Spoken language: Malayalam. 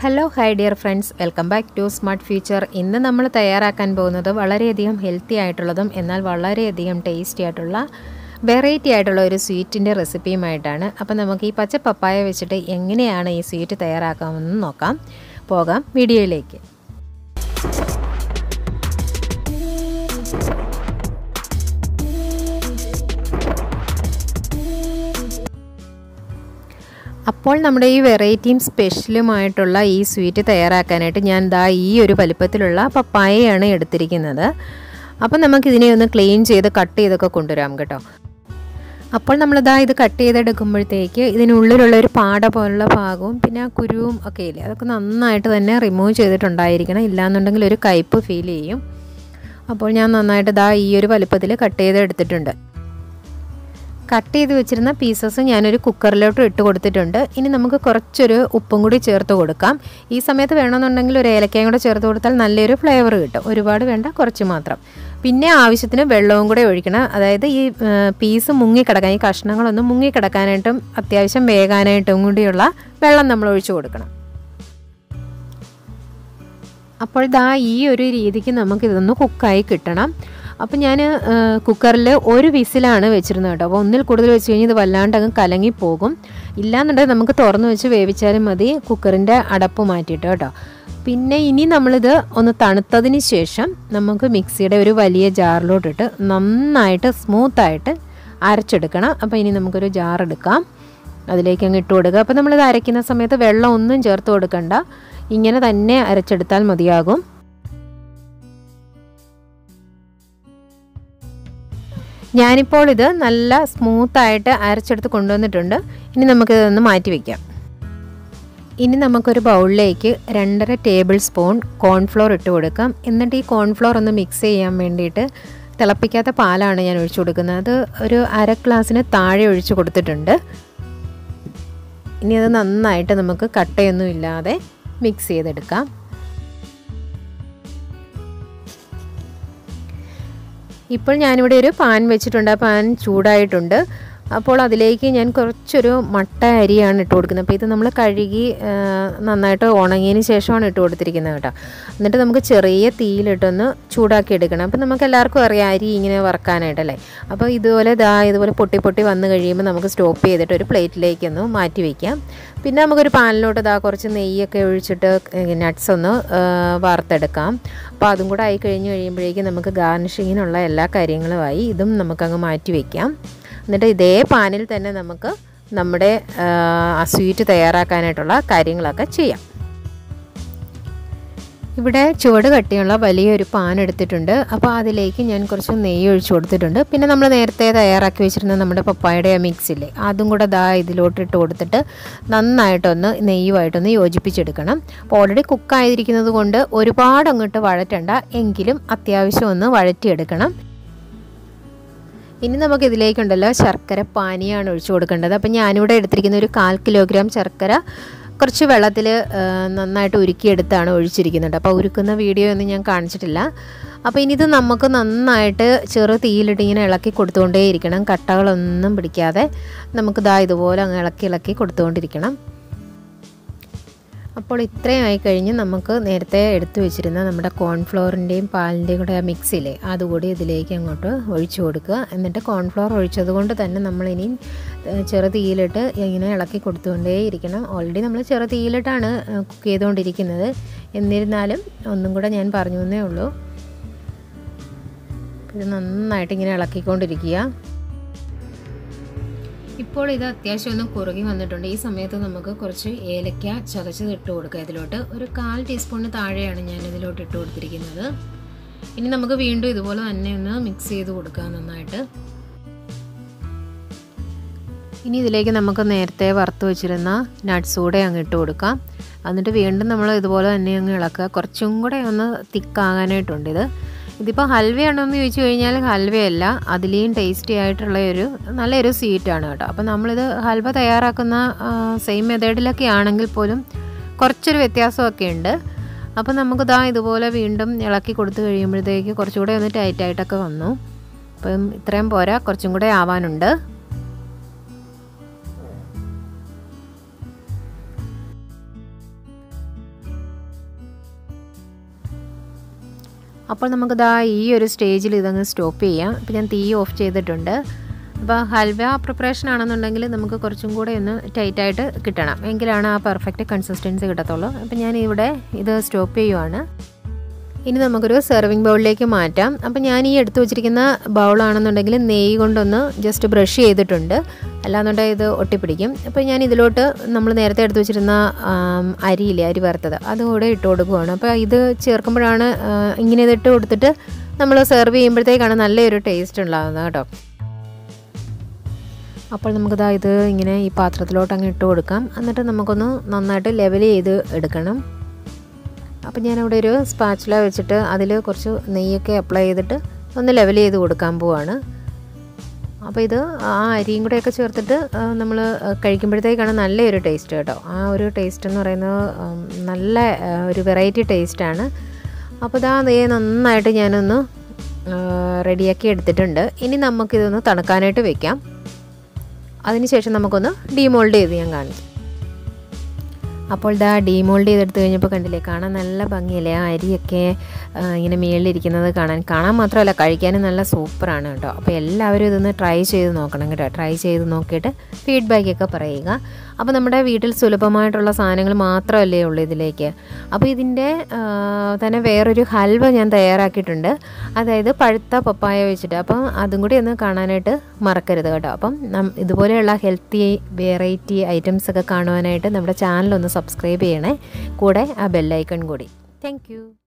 hello hi dear friends welcome back to smart future ഇന്ന് നമ്മൾ തയ്യാറാക്കാൻ പോകുന്നത് വളരെയധികം ഹെൽത്തി ആയിട്ടുള്ളതും എന്നാൽ വളരെയധികം ടേസ്റ്റി ആയിട്ടുള്ള വെറൈറ്റി ആയിട്ടുള്ള ഒരു സ്വീറ്റിൻ്റെ റെസിപ്പിയുമായിട്ടാണ് അപ്പോൾ നമുക്ക് ഈ പച്ച പപ്പായ വെച്ചിട്ട് എങ്ങനെയാണ് ഈ സ്വീറ്റ് തയ്യാറാക്കാമെന്ന് നോക്കാം പോകാം വീഡിയോയിലേക്ക് അപ്പോൾ നമ്മുടെ ഈ വെറൈറ്റിയും സ്പെഷ്യലുമായിട്ടുള്ള ഈ സ്വീറ്റ് തയ്യാറാക്കാനായിട്ട് ഞാൻ ദാ ഈ ഒരു വലിപ്പത്തിലുള്ള പപ്പായയാണ് എടുത്തിരിക്കുന്നത് അപ്പോൾ നമുക്കിതിനെ ഒന്ന് ക്ലീൻ ചെയ്ത് കട്ട് ചെയ്തൊക്കെ കൊണ്ടുവരാം കേട്ടോ അപ്പോൾ നമ്മളിതാ ഇത് കട്ട് ചെയ്തെടുക്കുമ്പോഴത്തേക്ക് ഇതിനുള്ളിലുള്ള ഒരു പാട പോലുള്ള ഭാഗവും പിന്നെ ആ കുരുവും ഒക്കെ ഇല്ലേ അതൊക്കെ നന്നായിട്ട് തന്നെ റിമൂവ് ചെയ്തിട്ടുണ്ടായിരിക്കണം ഇല്ലാന്നുണ്ടെങ്കിൽ ഒരു കയ്പ്പ് ഫീൽ ചെയ്യും അപ്പോൾ ഞാൻ നന്നായിട്ട് ദാ ഈ ഒരു വലിപ്പത്തിൽ കട്ട് ചെയ്തെടുത്തിട്ടുണ്ട് കട്ട് ചെയ്ത് വെച്ചിരുന്ന പീസസ് ഞാനൊരു കുക്കറിലോട്ട് ഇട്ട് കൊടുത്തിട്ടുണ്ട് ഇനി നമുക്ക് കുറച്ചൊരു ഉപ്പും കൂടി ചേർത്ത് കൊടുക്കാം ഈ സമയത്ത് വേണമെന്നുണ്ടെങ്കിൽ ഒരു ഏലക്കയും കൂടെ ചേർത്ത് കൊടുത്താൽ നല്ലൊരു ഫ്ലേവർ കിട്ടും ഒരുപാട് വേണ്ട കുറച്ച് മാത്രം പിന്നെ ആവശ്യത്തിന് വെള്ളവും കൂടെ ഒഴിക്കണം അതായത് ഈ പീസ് മുങ്ങിക്കിടക്കാൻ ഈ കഷ്ണങ്ങളൊന്നും മുങ്ങിക്കിടക്കാനായിട്ടും അത്യാവശ്യം വേകാനായിട്ടും കൂടിയുള്ള വെള്ളം നമ്മൾ ഒഴിച്ചു കൊടുക്കണം അപ്പോൾ ദാ ഈ ഒരു രീതിക്ക് നമുക്കിതൊന്ന് കുക്കായി കിട്ടണം അപ്പോൾ ഞാൻ കുക്കറിൽ ഒരു വിസിലാണ് വെച്ചിരുന്നത് കേട്ടോ അപ്പോൾ ഒന്നിൽ കൂടുതൽ വെച്ച് കഴിഞ്ഞാൽ ഇത് വല്ലാണ്ട് അങ്ങ് കലങ്ങിപ്പോകും ഇല്ലാന്നുണ്ടെങ്കിൽ നമുക്ക് തുറന്ന് വെച്ച് വേവിച്ചാലും മതി കുക്കറിൻ്റെ അടപ്പ് മാറ്റിയിട്ട് കേട്ടോ പിന്നെ ഇനി നമ്മളിത് ഒന്ന് തണുത്തതിന് ശേഷം നമുക്ക് മിക്സിയുടെ ഒരു വലിയ ജാറിലോട്ടിട്ട് നന്നായിട്ട് സ്മൂത്തായിട്ട് അരച്ചെടുക്കണം അപ്പോൾ ഇനി നമുക്കൊരു ജാർ എടുക്കാം അതിലേക്ക് അങ്ങ് ഇട്ട് കൊടുക്കുക അപ്പോൾ നമ്മളിത് അരയ്ക്കുന്ന സമയത്ത് വെള്ളം ഒന്നും ചേർത്ത് കൊടുക്കണ്ട ഇങ്ങനെ തന്നെ അരച്ചെടുത്താൽ മതിയാകും ഞാനിപ്പോൾ ഇത് നല്ല സ്മൂത്തായിട്ട് അരച്ചെടുത്ത് കൊണ്ടുവന്നിട്ടുണ്ട് ഇനി നമുക്കിതൊന്ന് മാറ്റി വയ്ക്കാം ഇനി നമുക്കൊരു ബൗളിലേക്ക് രണ്ടര ടേബിൾ സ്പൂൺ കോൺഫ്ലോർ ഇട്ട് കൊടുക്കാം എന്നിട്ട് ഈ കോൺഫ്ലോർ ഒന്ന് മിക്സ് ചെയ്യാൻ വേണ്ടിയിട്ട് തിളപ്പിക്കാത്ത പാലാണ് ഞാൻ ഒഴിച്ചു കൊടുക്കുന്നത് അത് ഒരു അര ഗ്ലാസ്സിന് താഴെ ഒഴിച്ചു കൊടുത്തിട്ടുണ്ട് ഇനി അത് നന്നായിട്ട് നമുക്ക് കട്ടയൊന്നും ഇല്ലാതെ മിക്സ് ചെയ്തെടുക്കാം ഇപ്പോൾ ഞാനിവിടെ ഒരു പാൻ വെച്ചിട്ടുണ്ട് ആ പാൻ ചൂടായിട്ടുണ്ട് അപ്പോൾ അതിലേക്ക് ഞാൻ കുറച്ചൊരു മട്ട അരിയാണ് ഇട്ട് കൊടുക്കുന്നത് അപ്പോൾ ഇത് നമ്മൾ കഴുകി നന്നായിട്ട് ഉണങ്ങിയതിന് ശേഷമാണ് ഇട്ട് കൊടുത്തിരിക്കുന്നത് കേട്ടോ എന്നിട്ട് നമുക്ക് ചെറിയ തീയിലിട്ടൊന്ന് ചൂടാക്കി എടുക്കണം അപ്പോൾ നമുക്ക് എല്ലാവർക്കും അറിയാം അരി ഇങ്ങനെ വറക്കാനായിട്ടല്ലേ അപ്പോൾ ഇതുപോലെ ദാ ഇതുപോലെ പൊട്ടി പൊട്ടി വന്നു കഴിയുമ്പോൾ നമുക്ക് സ്റ്റോപ്പ് ചെയ്തിട്ട് ഒരു പ്ലേറ്റിലേക്കൊന്ന് മാറ്റി വയ്ക്കാം പിന്നെ നമുക്കൊരു പാനിലോട്ട് ഇതാ കുറച്ച് നെയ്യൊക്കെ ഒഴിച്ചിട്ട് നട്ട്സ് ഒന്ന് വറുത്തെടുക്കാം അപ്പോൾ അതും കൂടെ ആയി കഴിഞ്ഞ് കഴിയുമ്പോഴേക്കും നമുക്ക് ഗാർണിഷിങ്ങിനുള്ള എല്ലാ കാര്യങ്ങളുമായി ഇതും നമുക്കങ്ങ് മാറ്റി വയ്ക്കാം എന്നിട്ട് ഇതേ പാനിൽ തന്നെ നമുക്ക് നമ്മുടെ ആ സ്വീറ്റ് തയ്യാറാക്കാനായിട്ടുള്ള കാര്യങ്ങളൊക്കെ ചെയ്യാം ഇവിടെ ചുവട് കട്ടിയുള്ള വലിയൊരു പാൻ എടുത്തിട്ടുണ്ട് അപ്പോൾ അതിലേക്ക് ഞാൻ കുറച്ച് നെയ്യ് ഒഴിച്ചു കൊടുത്തിട്ടുണ്ട് പിന്നെ നമ്മൾ നേരത്തെ തയ്യാറാക്കി വെച്ചിരുന്ന നമ്മുടെ പപ്പായുടെ മിക്സില്ലേ അതും കൂടെ ദാ ഇതിലോട്ട് ഇട്ട് കൊടുത്തിട്ട് നന്നായിട്ടൊന്ന് നെയ്യുമായിട്ടൊന്ന് യോജിപ്പിച്ചെടുക്കണം അപ്പോൾ ഓൾറെഡി കുക്കായിരിക്കുന്നത് കൊണ്ട് ഒരുപാട് അങ്ങോട്ട് വഴറ്റണ്ട എങ്കിലും അത്യാവശ്യം ഒന്ന് വഴറ്റിയെടുക്കണം ഇനി നമുക്ക് ഇതിലേക്കുണ്ടല്ലോ ശർക്കര പാനിയാണ് ഒഴിച്ചു കൊടുക്കേണ്ടത് അപ്പം ഞാനിവിടെ എടുത്തിരിക്കുന്ന ഒരു കാൽ കിലോഗ്രാം ശർക്കര കുറച്ച് വെള്ളത്തിൽ നന്നായിട്ട് ഉരുക്കിയെടുത്താണ് ഒഴിച്ചിരിക്കുന്നത് അപ്പോൾ ഉരുക്കുന്ന വീഡിയോ ഒന്നും ഞാൻ കാണിച്ചിട്ടില്ല അപ്പോൾ ഇനി ഇത് നമുക്ക് നന്നായിട്ട് ചെറു തീയിലിട്ട് ഇങ്ങനെ ഇളക്കി കൊടുത്തുകൊണ്ടേ ഇരിക്കണം കട്ടകളൊന്നും പിടിക്കാതെ നമുക്ക് ദാ ഇതുപോലെ അങ്ങ് ഇളക്കി ഇളക്കി കൊടുത്തുകൊണ്ടിരിക്കണം അപ്പോൾ ഇത്രയും ആയി കഴിഞ്ഞ് നമുക്ക് നേരത്തെ എടുത്തു വെച്ചിരുന്ന നമ്മുടെ കോൺഫ്ലോറിൻ്റെയും പാലിൻ്റെയും കൂടെ ആ മിക്സിയില്ലേ അതുകൂടി ഇതിലേക്ക് അങ്ങോട്ട് ഒഴിച്ചു കൊടുക്കുക എന്നിട്ട് കോൺഫ്ലോർ ഒഴിച്ചത് കൊണ്ട് തന്നെ നമ്മളിനി ചെറു തീയിലിട്ട് ഇങ്ങനെ ഇളക്കി കൊടുത്തുകൊണ്ടേ ഇരിക്കണം ഓൾറെഡി നമ്മൾ ചെറു തീയിലിട്ടാണ് കുക്ക് ചെയ്തുകൊണ്ടിരിക്കുന്നത് എന്നിരുന്നാലും ഒന്നും കൂടെ ഞാൻ പറഞ്ഞു എന്നേ ഉള്ളൂ ഇത് നന്നായിട്ട് ഇങ്ങനെ ഇളക്കിക്കൊണ്ടിരിക്കുക ഇപ്പോൾ ഇത് അത്യാവശ്യം ഒന്ന് കുറുകി വന്നിട്ടുണ്ട് ഈ സമയത്ത് നമുക്ക് കുറച്ച് ഏലക്ക ചതച്ചത് ഇട്ട് കൊടുക്കുക ഇതിലോട്ട് ഒരു കാൽ ടീസ്പൂണിന് താഴെയാണ് ഞാൻ ഇതിലോട്ട് ഇട്ട് കൊടുത്തിരിക്കുന്നത് ഇനി നമുക്ക് വീണ്ടും ഇതുപോലെ തന്നെ ഒന്ന് മിക്സ് ചെയ്ത് കൊടുക്കുക നന്നായിട്ട് ഇനി ഇതിലേക്ക് നമുക്ക് നേരത്തെ വറുത്ത് വെച്ചിരുന്ന നട്ട്സ് കൂടെ അങ്ങ് ഇട്ട് കൊടുക്കാം എന്നിട്ട് വീണ്ടും നമ്മൾ ഇതുപോലെ തന്നെ അങ്ങ് ഇളക്കുക കുറച്ചും കൂടെ ഒന്ന് തിക്കാകാനായിട്ടുണ്ട് ഇത് ഇതിപ്പോൾ ഹൽവയാണോ എന്ന് ചോദിച്ചു കഴിഞ്ഞാൽ ഹൽവയല്ല അതിലേയും ടേസ്റ്റി ആയിട്ടുള്ള ഒരു നല്ലൊരു സ്വീറ്റാണ് കേട്ടോ അപ്പോൾ നമ്മളിത് ഹൽവ തയ്യാറാക്കുന്ന സെയിം മെത്തേഡിലൊക്കെ ആണെങ്കിൽ പോലും കുറച്ചൊരു വ്യത്യാസമൊക്കെ ഉണ്ട് അപ്പോൾ നമുക്ക് ഇതാ ഇതുപോലെ വീണ്ടും ഇളക്കി കൊടുത്തു കഴിയുമ്പോഴത്തേക്ക് കുറച്ചുകൂടെ ഒന്ന് ടൈറ്റായിട്ടൊക്കെ വന്നു അപ്പം ഇത്രയും പോരാ കുറച്ചും കൂടെ ആവാനുണ്ട് അപ്പോൾ നമുക്കിതാ ഈ ഒരു സ്റ്റേജിൽ ഇതങ്ങ് സ്റ്റോപ്പ് ചെയ്യാം ഇപ്പോൾ ഞാൻ തീ ഓഫ് ചെയ്തിട്ടുണ്ട് അപ്പോൾ ഹൽവ പ്രിപ്പറേഷൻ ആണെന്നുണ്ടെങ്കിൽ നമുക്ക് കുറച്ചും കൂടെ ഒന്ന് ടൈറ്റായിട്ട് കിട്ടണം എങ്കിലാണ് ആ പെർഫെക്റ്റ് കൺസിസ്റ്റൻസി കിട്ടത്തുള്ളൂ അപ്പോൾ ഞാൻ ഇവിടെ ഇത് സ്റ്റോപ്പ് ചെയ്യുവാണ് ഇനി നമുക്കൊരു സെർവിങ് ബൗളിലേക്ക് മാറ്റാം അപ്പോൾ ഞാൻ ഈ എടുത്തു വെച്ചിരിക്കുന്ന ബൗളാണെന്നുണ്ടെങ്കിൽ നെയ്യ് കൊണ്ടൊന്ന് ജസ്റ്റ് ബ്രഷ് ചെയ്തിട്ടുണ്ട് അല്ലാന്നുണ്ടെങ്കിൽ ഇത് ഒട്ടിപ്പിടിക്കും അപ്പോൾ ഞാൻ ഇതിലോട്ട് നമ്മൾ നേരത്തെ എടുത്തു വെച്ചിരുന്ന അരിയില്ലേ അരി വറുത്തത് അതുകൂടെ ഇട്ട് കൊടുക്കുവാണ് അപ്പോൾ ഇത് ചേർക്കുമ്പോഴാണ് ഇങ്ങനെ ഇതിട്ട് കൊടുത്തിട്ട് നമ്മൾ സെർവ് ചെയ്യുമ്പോഴത്തേക്കാണ് നല്ലൊരു ടേസ്റ്റ് ഉണ്ടാകുന്നത് കേട്ടോ അപ്പോൾ നമുക്കിതാ ഇത് ഇങ്ങനെ ഈ പാത്രത്തിലോട്ട് അങ്ങ് ഇട്ട് കൊടുക്കാം എന്നിട്ട് നമുക്കൊന്ന് നന്നായിട്ട് ലെവൽ ചെയ്ത് എടുക്കണം അപ്പോൾ ഞാനിവിടെ ഒരു സ്പാച്ചുല വെച്ചിട്ട് അതിൽ കുറച്ച് നെയ്യൊക്കെ അപ്ലൈ ചെയ്തിട്ട് ഒന്ന് ലെവൽ ചെയ്ത് കൊടുക്കാൻ പോവാണ് അപ്പോൾ ഇത് ആ അരിയും കൂടെയൊക്കെ ചേർത്തിട്ട് നമ്മൾ കഴിക്കുമ്പോഴത്തേക്കാണ് നല്ലൊരു ടേസ്റ്റ് കേട്ടോ ആ ഒരു ടേസ്റ്റ് എന്ന് പറയുന്നത് നല്ല ഒരു വെറൈറ്റി ടേസ്റ്റാണ് അപ്പോൾ ഇതാ അതേ നന്നായിട്ട് ഞാനൊന്ന് റെഡിയാക്കി എടുത്തിട്ടുണ്ട് ഇനി നമുക്കിതൊന്ന് തണുക്കാനായിട്ട് വെക്കാം അതിനുശേഷം നമുക്കൊന്ന് ഡീമോൾഡ് ചെയ്ത് ഞാൻ കാണിച്ചു അപ്പോൾ ഇതാ ഡീമോൾഡ് ചെയ്തെടുത്ത് കഴിഞ്ഞപ്പോൾ കണ്ടില്ലേ കാണാൻ നല്ല ഭംഗിയല്ലേ ആ അരിയൊക്കെ ഇങ്ങനെ മേളിലിരിക്കുന്നത് കാണാൻ കാണാൻ മാത്രമല്ല കഴിക്കാനും നല്ല സൂപ്പറാണ് കേട്ടോ അപ്പോൾ എല്ലാവരും ഇതൊന്ന് ട്രൈ ചെയ്ത് നോക്കണം കേട്ടോ ട്രൈ ചെയ്ത് നോക്കിയിട്ട് ഫീഡ്ബാക്കൊക്കെ പറയുക അപ്പോൾ നമ്മുടെ വീട്ടിൽ സുലഭമായിട്ടുള്ള സാധനങ്ങൾ മാത്രമല്ലേ ഉള്ളൂ ഇതിലേക്ക് അപ്പോൾ ഇതിൻ്റെ തന്നെ വേറൊരു ഹൽവ ഞാൻ തയ്യാറാക്കിയിട്ടുണ്ട് അതായത് പഴുത്ത പപ്പായ വെച്ചിട്ട് അപ്പം അതും കൂടി ഒന്ന് കാണാനായിട്ട് മറക്കരുത് കേട്ടോ അപ്പം ഇതുപോലെയുള്ള ഹെൽത്തി വെറൈറ്റി ഐറ്റംസ് ഒക്കെ കാണുവാനായിട്ട് നമ്മുടെ ചാനലൊന്ന് സബ്സ്ക്രൈബ് ചെയ്യണേ കൂടെ ആ ബെല്ലൈക്കൺ കൂടി താങ്ക്